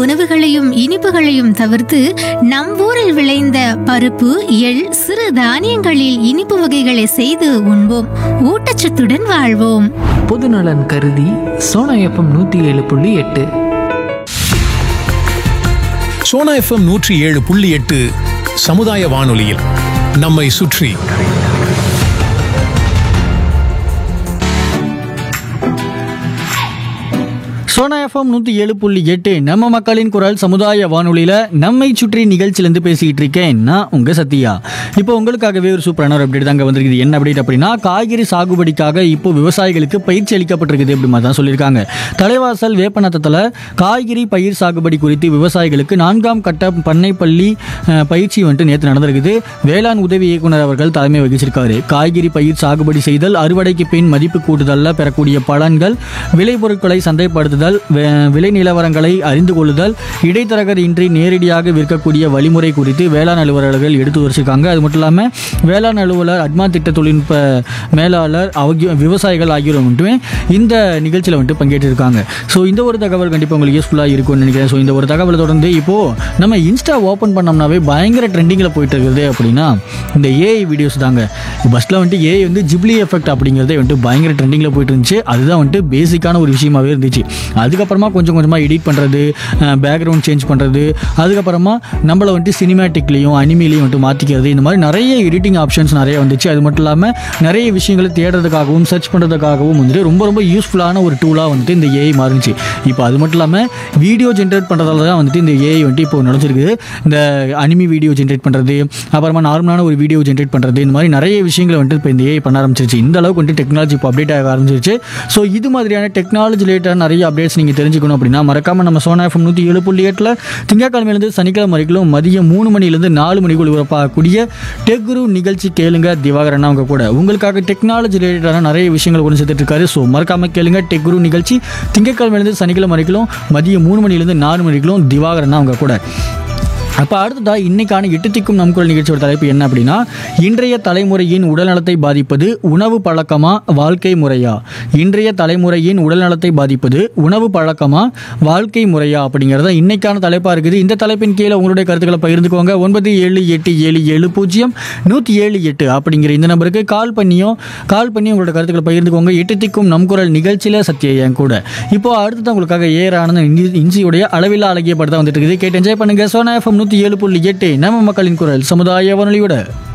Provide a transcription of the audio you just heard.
உணவுகளையும் இனிப்புகளையும் தவிர்த்து நம் ஊரில் விளைந்த பருப்பு எள் சிறு தானியங்களில் இனிப்பு வகைகளை செய்து உண்போம் ஊட்டச்சத்துடன் வாழ்வோம் பொதுநலன் கருதி சோனா எஃப்எம் நூற்றி ஏழு புள்ளி எட்டு சோனா எஃப்எம் நூற்றி ஏழு புள்ளி எட்டு சமுதாய வானொலியில் நம்மை சுற்றி சோனா எஃப்எம் நூற்றி ஏழு புள்ளி எட்டு நம்ம மக்களின் குரல் சமுதாய வானொலியில் நம்மை சுற்றி நிகழ்ச்சியிலேருந்து பேசிக்கிட்டு இருக்கேன் நான் உங்கள் சத்யா இப்போ உங்களுக்காகவே ஒரு சூப்பரான ஒரு அப்டேட் தாங்க வந்திருக்குது என்ன அப்டேட் அப்படின்னா காய்கறி சாகுபடிக்காக இப்போ விவசாயிகளுக்கு பயிற்சி அளிக்கப்பட்டிருக்குது அப்படி மாதிரி தான் சொல்லியிருக்காங்க தலைவாசல் வேப்பநத்தத்தில் காய்கறி பயிர் சாகுபடி குறித்து விவசாயிகளுக்கு நான்காம் கட்ட பண்ணைப்பள்ளி அஹ், பயிற்சி வந்துட்டு நேற்று நடந்திருக்குது வேளாண் உதவி இயக்குனர் அவர்கள் தலைமை வகிச்சிருக்காரு காய்கறி பயிர் சாகுபடி செய்தல் அறுவடைக்கு பின் மதிப்பு கூட்டுதல்ல பெறக்கூடிய பலன்கள் விளைபொருட்களை சந்தைப்படுத்துதல் வே- விலை நிலவரங்களை அறிந்து கொள்ளுதல் இடைத்தரகர் இன்றி நேரடியாக விற்கக்கூடிய வழிமுறை குறித்து வேளாண் அலுவலர்கள் எடுத்து வச்சிருக்காங்க அது மட்டும் இல்லாமல் வேளாண் அலுவலர் அட்மா திட்ட தொழில்நுட்ப மேலாளர் ஆகிய விவசாயிகள் ஆகியோர் மட்டுமே இந்த நிகழ்ச்சியில் வந்துட்டு பங்கேற்றிருக்காங்க ஸோ இந்த ஒரு தகவல் கண்டிப்பாக உங்களுக்கு யூஸ்ஃபுல்லாக இருக்கும்னு நினைக்கிறேன் ஸோ இந்த ஒரு தகவலை தொடர்ந்து இப்போது நம்ம இன்ஸ்டா ஓப்பன் பண்ணோம்னாவே பயங்கர ட்ரெண்டிங்கில் போயிட்டு இருக்குது அப்படின்னா இந்த ஏஐ வீடியோஸ் தாங்க ஃபஸ்ட்டில் வந்துட்டு ஏஐ வந்து ஜிப்ளி எஃபெக்ட் அப்படிங்கிறதே வந்துட்டு பயங்கர ட்ரெண்டிங்கில் போயிட்டு இருந்துச்சு அதுதான் வந்துட்டு பேசிக்கான ஒரு விஷயமாவே இருந்துச்சு அதுக்கப்புறமா கொஞ்சம் கொஞ்சமாக எடிட் பண்ணுறது பேக்ரவுண்ட் சேஞ்ச் பண்ணுறது அதுக்கப்புறமா நம்மளை வந்துட்டு சினிமேட்டிக்லேயும் அனிமிலையும் வந்துட்டு மாற்றிக்கிறது இந்த மாதிரி நிறைய எடிட்டிங் ஆப்ஷன்ஸ் நிறைய வந்துச்சு அது மட்டும் இல்லாமல் நிறைய விஷயங்களை தேடுறதுக்காகவும் சர்ச் பண்ணுறதுக்காகவும் வந்துட்டு ரொம்ப ரொம்ப யூஸ்ஃபுல்லான ஒரு டூலாக வந்துட்டு இந்த ஏஐ மாறுச்சு இப்போ அது மட்டும் இல்லாமல் வீடியோ ஜென்ரேட் பண்ணுறதால தான் வந்துட்டு இந்த ஏஐ வந்துட்டு இப்போ நுழைஞ்சிருக்குது இந்த அனிமி வீடியோ ஜென்ரேட் பண்ணுறது அப்புறமா நார்மலான ஒரு வீடியோ ஜென்ரேட் பண்ணுறது இந்த மாதிரி நிறைய விஷயங்களை வந்துட்டு இப்போ இந்த ஏஐ பண்ண ஆரம்பிச்சிருச்சு இந்த அளவுக்கு வந்துட்டு டெக்னாலஜி இப்போ அப்டேட் ஆக ஆரம்பிச்சிருச்சு ஸோ இது மாதிரியான டெக்னாலஜி ரிலேட்டட் நிறைய அப்டேட்ஸ் நீங்கள் தெரிஞ்சுக்கணும் அப்படின்னா மறக்காம நம்ம சோனா எஃப்எம் நூற்றி ஏழு புள்ளி எட்டில் திங்கட்கிழமையிலேருந்து சனிக்கிழமை வரைக்கும் மதியம் மூணு மணிலேருந்து நாலு மணிக்குள் உறப்பாகக்கூடிய டெக்ரு நிகழ்ச்சி கேளுங்க திவாகரன் அவங்க கூட உங்களுக்காக டெக்னாலஜி ரிலேட்டடான நிறைய விஷயங்கள் கொண்டு சேர்த்துட்டு இருக்காரு ஸோ மறக்காம கேளுங்க டெக்ரு நிகழ்ச்சி திங்கட்கிழமையிலேருந்து சனிக்கிழமை வரைக்கும் மதியம் மூணு மணிலேருந்து நாலு மணிக்கும் திவாகரன் அவங்க கூட அப்போ அடுத்ததா இன்னைக்கான எட்டு திக்கும் நம் குரல் நிகழ்ச்சியோட தலைப்பு என்ன அப்படின்னா இன்றைய தலைமுறையின் உடல்நலத்தை பாதிப்பது உணவு பழக்கமா வாழ்க்கை முறையா இன்றைய தலைமுறையின் உடல்நலத்தை பாதிப்பது உணவு பழக்கமா வாழ்க்கை முறையா அப்படிங்கிறத இன்னைக்கான தலைப்பாக இருக்குது இந்த தலைப்பின் கீழே உங்களுடைய கருத்துக்களை பகிர்ந்துக்கோங்க ஒன்பது ஏழு எட்டு ஏழு ஏழு பூஜ்ஜியம் நூற்றி ஏழு எட்டு அப்படிங்கிற இந்த நம்பருக்கு கால் பண்ணியோ கால் பண்ணி உங்களோட கருத்துக்களை பகிர்ந்துக்கோங்க எட்டு திக்கும் நம் குரல் நிகழ்ச்சியில் சத்யா என் கூட இப்போ அடுத்தது உங்களுக்காக ஏற ஆனந்த இஞ்சி- இஞ்சியுடைய அளவில்லா அழகிய படத்தை வந்துட்டு இருக்குது கேட்டு என்ஜாய் பண்ணுங்க சோனா எஃப்எம் நூற்றி ஏழு புள்ளி எட்டு நம்ம மக்களின் குரல் சமுதாய வானொலியோட